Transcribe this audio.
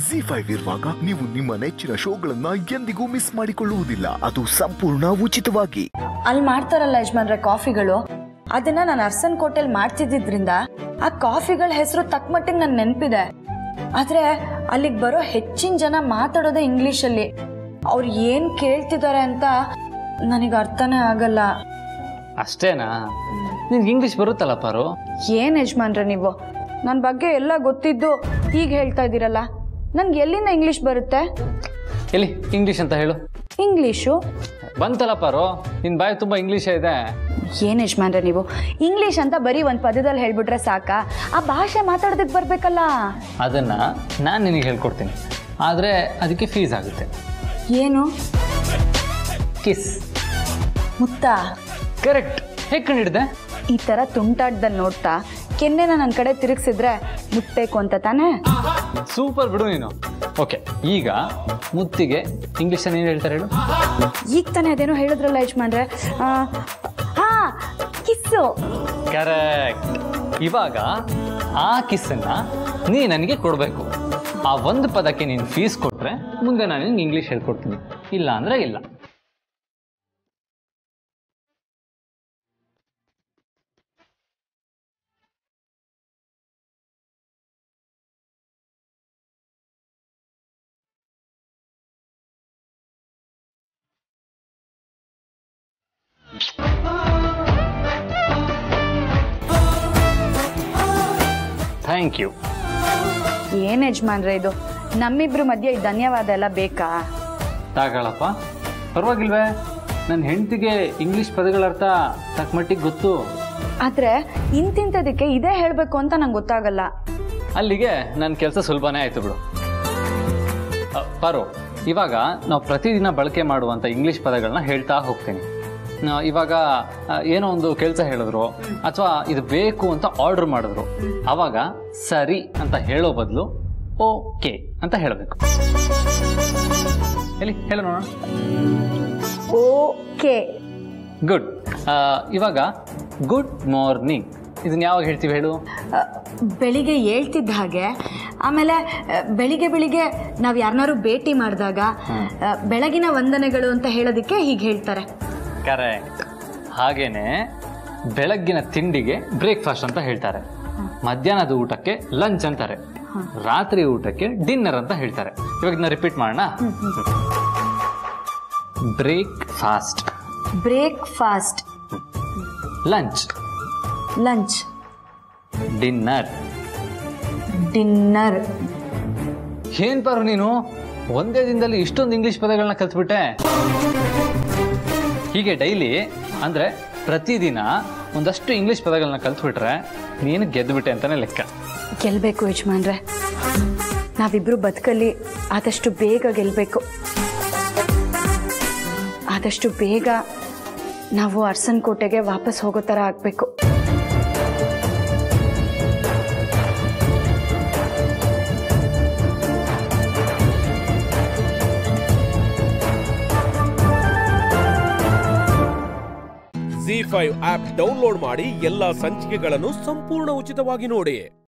G five ಇರುವಾಗ ನೀವು ನಿಮ್ಮ ನೆಚ್ಚಿನ ಶೋಗಳನ್ನ ಎಂದಿಗೂ ಮಿಸ್ ಮಾಡಿಕೊಳ್ಳುವುದಿಲ್ಲ ಅದು ಸಂಪೂರ್ಣ ಉಚಿತವಾಗಿ ಅಲ್ಲಿ ಮಾಡ್ತಾರಲ್ಲ ಯಜಮಾನ್ರೆ ಕಾಫಿಗಳು ಅದನ್ನ ನಾನು ಅರ್ಸನ್ ಕೋಟೆಲ್ ಮಾಡ್ತಿದ್ದಿದ್ರಿಂದ ಆ ಕಾಫಿಗಳ ಹೆಸರು ತಕ್ಕ ಮಟ್ಟಿಗೆ ನನ್ ನೆನಪಿದೆ ಆದ್ರೆ ಅಲ್ಲಿಗೆ ಬರೋ ಹೆಚ್ಚಿನ ಜನ ಮಾತಾಡೋದೇ ಇಂಗ್ಲಿಷಲ್ಲಿ ಅವ್ರು ಏನ್ ಕೇಳ್ತಿದ್ದಾರೆ ಅಂತ ನನಗೆ ಅರ್ಥನೇ ಆಗಲ್ಲ ಅಷ್ಟೇನಾ ನಿನ್ಗೆ ಇಂಗ್ಲೀಷ್ ಬರುತ್ತಲ್ಲ ಪಾರು ಏನ್ ಯಜಮಾನ್ರೆ ನೀವು ನನ್ನ ಬಗ್ಗೆ ಎಲ್ಲ ಗೊತ್ತಿದ್ದು ಈಗ ಹೇಳ್ತಾ ಇದ್ದೀರಲ್ಲ ನನ್ಗೆ ಎಲ್ಲಿಂದ ಇಂಗ್ಲಿಷ್ ಬರುತ್ತೆ ಎಲ್ಲಿ ಇಂಗ್ಲೀಷ್ ಅಂತ ಹೇಳು ಇಂಗ್ಲಿಷು ಬಂತಲ್ಲ ಪಾರು ನಿನ್ ಬಾಯಿ ತುಂಬಾ ಇಂಗ್ಲೀಷೇ ಇದೆ ಏನ್ ಯಜಮಾನ್ರೆ ನೀವು ಇಂಗ್ಲಿಷ್ ಅಂತ ಬರೀ ಒಂದು ಪದದಲ್ಲಿ ಹೇಳ್ಬಿಟ್ರೆ ಸಾಕಾ ಆ ಭಾಷೆ ಮಾತಾಡೋದಕ್ಕೆ ಬರ್ಬೇಕಲ್ಲ ಅದನ್ನ ನಾನು ನಿನಗೆ ಹೇಳ್ಕೊಡ್ತೀನಿ ಆದರೆ ಅದಕ್ಕೆ ಫೀಸ್ ಆಗುತ್ತೆ ಏನು ಕಿಸ್ ಮುತ್ತ ಕರೆಕ್ಟ್ ಹೇಗೆ ಕಂಡಿಡ್ದೆ ಈ ತರ ತುಂಟಾಟದಲ್ಲಿ ನೋಡ್ತಾ ಕೆನ್ನೆನ ನನ್ನ ಕಡೆ ತಿರುಗಿಸಿದ್ರೆ ಮುಟ್ಬೇಕು ಅಂತ ತಾನೇ ಸೂಪರ್ ಬಿಡು ನೀನು ಓಕೆ ಈಗ ಮುತ್ತಿಗೆ ಇಂಗ್ಲೀಷಲ್ಲಿ ಏನು ಹೇಳ್ತಾರೆ ಹೇಳು ಈಗ ತಾನೇ ಅದೇನೋ ಹೇಳಿದ್ರಲ್ಲ ಯಜಮಾನ್ರೆ ಆ, ಹಾ ಕಿಸ್ಸು ಕರೆಕ್ಟ್ ಇವಾಗ ಆ ಕಿಸ್ಸನ್ನ ನೀ ನನಗೆ ಕೊಡಬೇಕು ಆ ಒಂದು ಪದಕ್ಕೆ ನೀನು ಫೀಸ್ ಕೊಟ್ಟರೆ ಮುಂದೆ ನಾನು ನಿನ್ಗೆ ಇಂಗ್ಲೀಷ್ ಹೇಳ್ಕೊಡ್ತೀನಿ ಇಲ್ಲ ಅಂದರೆ ಇಲ್ಲ ಥ್ಯಾಂಕ್ ಯು ಏನ್ ಯಜಮಾನ್ರೆ ಇದು ನಮ್ಮಿಬ್ರ ಮಧ್ಯೆ ಈ ಧನ್ಯವಾದ ಎಲ್ಲ ಬೇಕಾ ತಾಗಳಪ್ಪ ಪರವಾಗಿಲ್ವೇ ನನ್ನ ಹೆಂಡತಿಗೆ ಇಂಗ್ಲೀಷ್ ಪದಗಳ ಅರ್ಥ ತಕ್ಕ ಮಟ್ಟಿಗೆ ಗೊತ್ತು ಆದ್ರೆ ಇಂತಿಂತದಕ್ಕೆ ಇದೇ ಹೇಳ್ಬೇಕು ಅಂತ ನಂಗೆ ಗೊತ್ತಾಗಲ್ಲ ಅಲ್ಲಿಗೆ ನನ್ನ ಕೆಲಸ ಸುಲಭನೇ ಆಯಿತು ಬಿಡು ಅ, ಪಾರು ಇವಾಗ ನಾವು ಪ್ರತಿದಿನ ಬಳಕೆ ಮಾಡುವಂಥ ಇಂಗ್ಲೀಷ್ ಪದಗಳನ್ನ ಹೇಳ್ತಾ ಹೋಗ್ತೀನಿ ನಾ- ಇವಾಗ ಆ, ಏನೋ ಒಂದು ಕೆಲಸ ಹೇಳಿದ್ರು ಅಥವಾ ಇದು ಬೇಕು ಅಂತ ಆರ್ಡರ್ ಮಾಡಿದ್ರು ಆವಾಗ ಸರಿ ಅಂತ ಹೇಳೋ ಬದಲು ಓಕೆ ಅಂತ ಹೇಳಬೇಕು ಎಲ್ಲಿ ಹೇಳು ನೋಡೋಣ ಓಕೆ ಗುಡ್ ಇವಾಗ ಗುಡ್ ಮಾರ್ನಿಂಗ್ ಇದನ್ನ ಯಾವಾಗ ಹೇಳ್ತೀವಿ ಹೇಳು ಅ, ಬೆಳಿಗ್ಗೆ ಹೇಳ್ತಿದ್ದ ಹಾಗೆ ಆಮೇಲೆ ಅ, ಬೆಳಿಗ್ಗೆ ಬೆಳಿಗ್ಗೆ ನಾವು ಯಾರನ್ನಾರು ಭೇಟಿ ಮಾಡಿದಾಗ ಅ, ಬೆಳಗಿನ ವಂದನೆಗಳು ಅಂತ ಹೇಳೋದಕ್ಕೆ ಹೀಗೆ ಹೇಳ್ತಾರೆ ಕರೆಕ್ಟ್ ಹಾಗೇನೆ ಬೆಳಗ್ಗಿನ ತಿಂಡಿಗೆ ಬ್ರೇಕ್ಫಾಸ್ಟ್ ಅಂತ ಹೇಳ್ತಾರೆ ಮಧ್ಯಾಹ್ನದ ಊಟಕ್ಕೆ ಲಂಚ್ ಅಂತಾರೆ ರಾತ್ರಿ ಊಟಕ್ಕೆ ಡಿನ್ನರ್ ಅಂತ ಹೇಳ್ತಾರೆ ಇವಾಗ ಇದನ್ನ ರಿಪೀಟ್ ಮಾಡೋಣ breakfast breakfast lunch lunch dinner dinner ಏನ್ ಪಾರು ನೀನು ಒಂದೇ ದಿನದಲ್ಲಿ ಇಷ್ಟೊಂದು ಇಂಗ್ಲಿಷ್ ಪದಗಳನ್ನ ಕಲ್ತ್ಬಿಟ್ಟೆ ಹೀಗೆ ಡೈಲಿ ಅಂದ್ರೆ ಪ್ರತಿದಿನ ಒಂದಷ್ಟು ಇಂಗ್ಲಿಷ್ ಪದಗಳನ್ನ ಕಲ್ತ್ಬಿಟ್ರೆ ನೀನು ಗೆದ್ದುಬಿಟ್ಟೆ ಅಂತಾನೆ ಲೆಕ್ಕ ಗೆಲ್ಲಬೇಕು ಯಜಮಾನ್ರೆ ನಾವಿಬ್ರು ಬದುಕಲ್ಲಿ ಆದಷ್ಟು ಬೇಗ ಗೆಲ್ಲಬೇಕು ಆದಷ್ಟು ಬೇಗ ನಾವು ಅರ್ಸನ್ ಕೋಟೆಗೆ ವಾಪಸ್ ಹೋಗೋ ಥರ ಆಗಬೇಕು ಜಿ ಫೈವ್ ಆಪ್ ಡೌನ್ಲೋಡ್ ಮಾಡಿ ಎಲ್ಲಾ ಸಂಚಿಕೆಗಳನ್ನು ಸಂಪೂರ್ಣ ಉಚಿತವಾಗಿ ನೋಡಿ